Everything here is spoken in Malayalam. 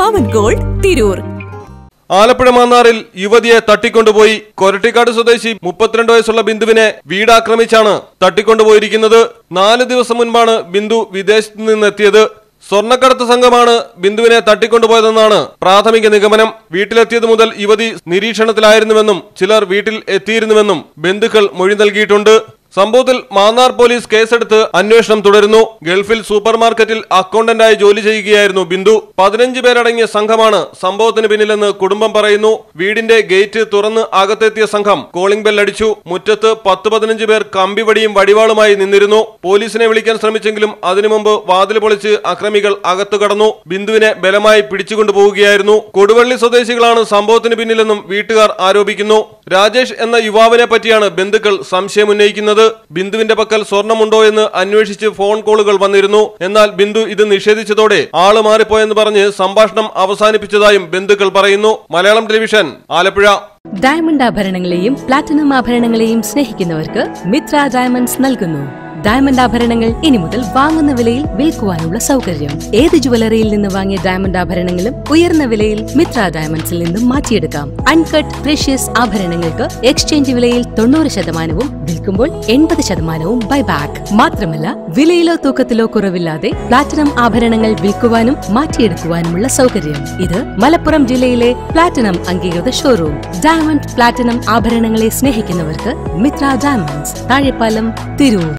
പവൻ ഗോൾഡ് തിരൂർ ആലപ്പുഴ മാന്നാറിൽ യുവതിയെ തട്ടിക്കൊണ്ടുപോയി കൊരട്ടിക്കാട് സ്വദേശി മുപ്പത്തിരണ്ട് വയസ്സുള്ള ബിന്ദുവിനെ വീടാക്രമിച്ചാണ് തട്ടിക്കൊണ്ടുപോയിരിക്കുന്നത് നാല് ദിവസം മുൻപാണ് ബിന്ദു വിദേശത്ത് നിന്നെത്തിയത് സ്വർണ്ണക്കടത്ത് സംഘമാണ് ബിന്ദുവിനെ തട്ടിക്കൊണ്ടുപോയതെന്നാണ് പ്രാഥമിക നിഗമനം വീട്ടിലെത്തിയത് മുതൽ യുവതി നിരീക്ഷണത്തിലായിരുന്നുവെന്നും ചിലർ വീട്ടിൽ എത്തിയിരുന്നുവെന്നും ബന്ധുക്കൾ മൊഴി നൽകിയിട്ടുണ്ട് സംഭവത്തിൽ മാന്നാർ പോലീസ് കേസെടുത്ത് അന്വേഷണം തുടരുന്നു ഗൾഫിൽ സൂപ്പർ മാർക്കറ്റിൽ അക്കൗണ്ടന്റായി ജോലി ചെയ്യുകയായിരുന്നു ബിന്ദു പതിനഞ്ച് പേരടങ്ങിയ സംഘമാണ് സംഭവത്തിന് പിന്നിലെന്ന് കുടുംബം പറയുന്നു വീടിന്റെ ഗേറ്റ് തുറന്ന് അകത്തെത്തിയ സംഘം കോളിംഗ് ബെൽ അടിച്ചു മുറ്റത്ത് പത്ത് പതിനഞ്ച് പേർ കമ്പിവടിയും വടിവാളുമായി നിന്നിരുന്നു പോലീസിനെ വിളിക്കാൻ ശ്രമിച്ചെങ്കിലും അതിനു മുമ്പ് വാതിൽ പൊളിച്ച് അക്രമികൾ അകത്തു കടന്നു ബിന്ദുവിനെ ബലമായി പിടിച്ചുകൊണ്ടുപോവുകയായിരുന്നു കൊടുവള്ളി സ്വദേശികളാണ് സംഭവത്തിന് പിന്നിലെന്നും വീട്ടുകാർ ആരോപിക്കുന്നു രാജേഷ് എന്ന യുവാവിനെ പറ്റിയാണ് ബന്ധുക്കൾ സംശയമുന്നയിക്കുന്നത് ബിന്ദുവിന്റെ പക്കൽ സ്വർണമുണ്ടോ എന്ന് അന്വേഷിച്ച് ഫോൺ കോളുകൾ വന്നിരുന്നു എന്നാൽ ബിന്ദു ഇത് നിഷേധിച്ചതോടെ ആള് മാറിപ്പോയെന്ന് പറഞ്ഞ് സംഭാഷണം അവസാനിപ്പിച്ചതായും ബന്ധുക്കൾ പറയുന്നു മലയാളം ടെലിവിഷൻ ആലപ്പുഴ ഡയമണ്ട് ആഭരണങ്ങളെയും പ്ലാറ്റിനം ആഭരണങ്ങളെയും സ്നേഹിക്കുന്നവർക്ക് മിത്ര ഡയമണ്ട്സ് നൽകുന്നു ഡയമണ്ട് ആഭരണങ്ങൾ ഇനി മുതൽ വാങ്ങുന്ന വിലയിൽ വിൽക്കുവാനുള്ള സൗകര്യം ഏത് ജുവലറിയിൽ നിന്ന് വാങ്ങിയ ഡയമണ്ട് ആഭരണങ്ങളും ഉയർന്ന വിലയിൽ മിത്ര ഡയമണ്ട്സിൽ നിന്നും മാറ്റിയെടുക്കാം അൺകട്ട് പ്രഷ്യസ് ആഭരണങ്ങൾക്ക് എക്സ്ചേഞ്ച് വിലയിൽ തൊണ്ണൂറ് ശതമാനവും വിൽക്കുമ്പോൾ എൺപത് ശതമാനവും ബൈബാക്ക് മാത്രമല്ല വിലയിലോ തൂക്കത്തിലോ കുറവില്ലാതെ പ്ലാറ്റിനം ആഭരണങ്ങൾ വിൽക്കുവാനും മാറ്റിയെടുക്കുവാനുമുള്ള സൗകര്യം ഇത് മലപ്പുറം ജില്ലയിലെ പ്ലാറ്റിനം അംഗീകൃത ഷോറൂം ഡയമണ്ട് പ്ലാറ്റിനം ആഭരണങ്ങളെ സ്നേഹിക്കുന്നവർക്ക് മിത്ര ഡയമണ്ട്സ് താഴെപ്പാലം തിരൂർ